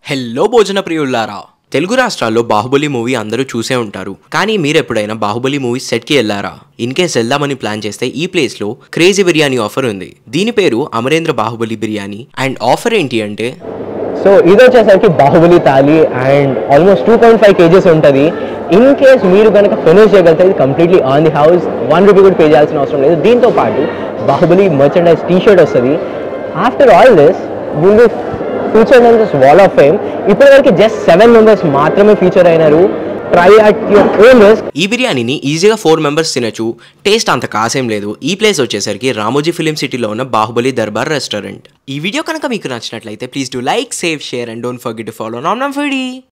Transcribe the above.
hello భోజన ప్రియుల్లారా తెలుగు రాష్ట్రాల్లో Baahubali movie అందరూ చూసే ఉంటారు కానీ మీరు ఎప్పుడైనా బాహుబలి మూవీ సెట్కి వెళ్ళారా ఇన్ కేస్ వెళ్దామని ప్లాన్ చేస్తే ఈ ప్లేస్లో క్రేజీ బిర్యానీ ఆఫర్ ఉంది దీని పేరు అమరేంద్ర బాహుబలి బిర్యానీ అండ్ ఆఫర్ ఏంటి అంటే సో ఇది వచ్చేసరికి Baahubali thali and almost two point five kgs ఉంటుంది ఇన్ కేస్ మీరు కనుక ఫినిష్ చేయగలిగితే ఇది completely on the house one rupee కూడా పే చేయాల్సిన అవసరం లేదు దీంతో పాటు బాహుబలి మర్చెండైజ్ టీ షర్ట్ వస్తుంది after all this will be feature in this wall of fame ఇప్పటివరకు జస్ట్ సెవెన్ మెంబర్స్ మాత్రమే ఫీచర్ అయినారు try at your own risk ఈ బిర్యానీని ఈజీగా ఫోర్ మెంబర్స్ తినచ్చు టేస్ట్ అంత కాసేం లేదు ఈ ప్లేస్ వచ్చేసరికి రామోజీ ఫిలిం సిటీలో ఉన్న బాహుబలి దర్బార్ రెస్టారెంట్ ఈ వీడియో కనుక మీకు నచ్చినట్లయితే please do like save share and don't forget to follow నామ్ ఫీడీ